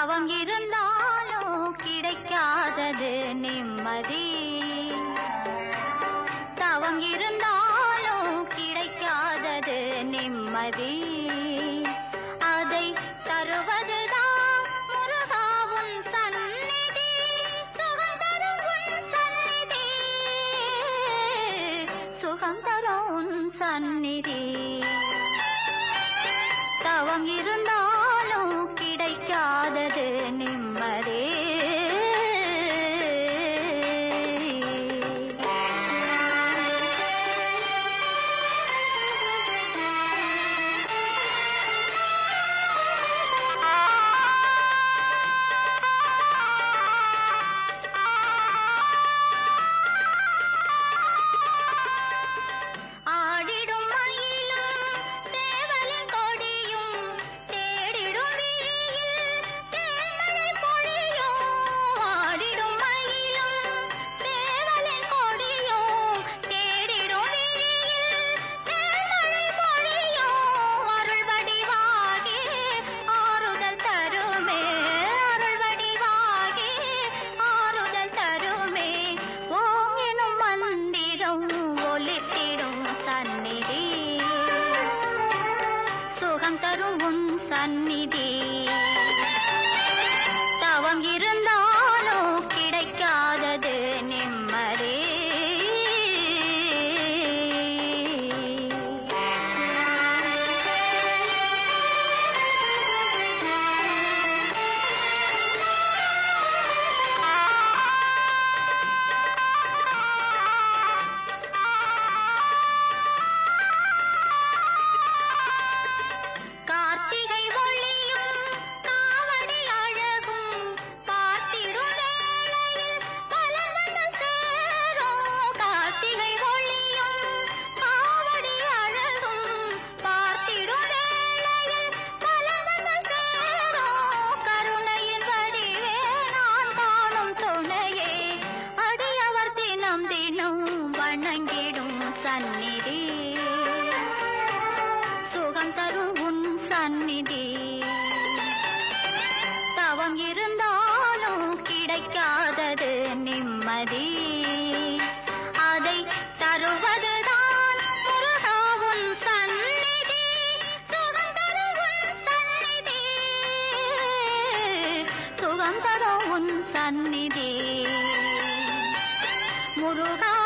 தவம் இருந்தாலும் கிடைக்காதது நிம்மதி தவம் இருந்தாலும் கிடைக்காதது நிம்மதி அதை தருவதுதான் முருகாவும் சந்நிதி சுகம் தரும் உன் சந்நிதி சுகம் தரும் உன் சந்நிதி தவம் இருந்தாலும் கிடைக்காதது நிம்மதி ஆடிடும் மயிலும் சேவலின் கொடியும் தேடிடும் வீதியில் தேன்மழை பொழியும் ஆடிடும் மயிலும் சேவலின் கொடியும் தேடிடும் வீதியில் தேன்மழை பொழியும் அருள் வடிவாகி ஆறுதல் தருமே அருள் வடிவாகி ஆறுதல் தருமே ஓம் எனும் மந்திரம் ஒலித்திடும் சந்நிதி சுகம் தரும் உன் சந்நிதி தவம் இருந்தாலும் கிடைக்காதது நிம்மதி கார்த்திகை ஒளியும் காவடி அழகும் பார்த்திடும் வேளையில் பலனது சேரும் கார்த்திகை ஒளியும் காவடி அழகும் பார்த்திடும் வேளையில் பலனது சேரும் கருணையின் வடிவே நான் காணும் துணையே அடியவர் தினம் தினம் வணங்கிடும் சந்நிதி சுகம் தரும் உன் சந்நிதி தவம் இருந்தாலும் கிடைக்காதது நிம்மதி அதை தருவதுதான் முருகா உன் சந்நிதி சுகம் தரும் உன் சந்நிதி சுகம் தரும் உன் சந்நிதி முருகா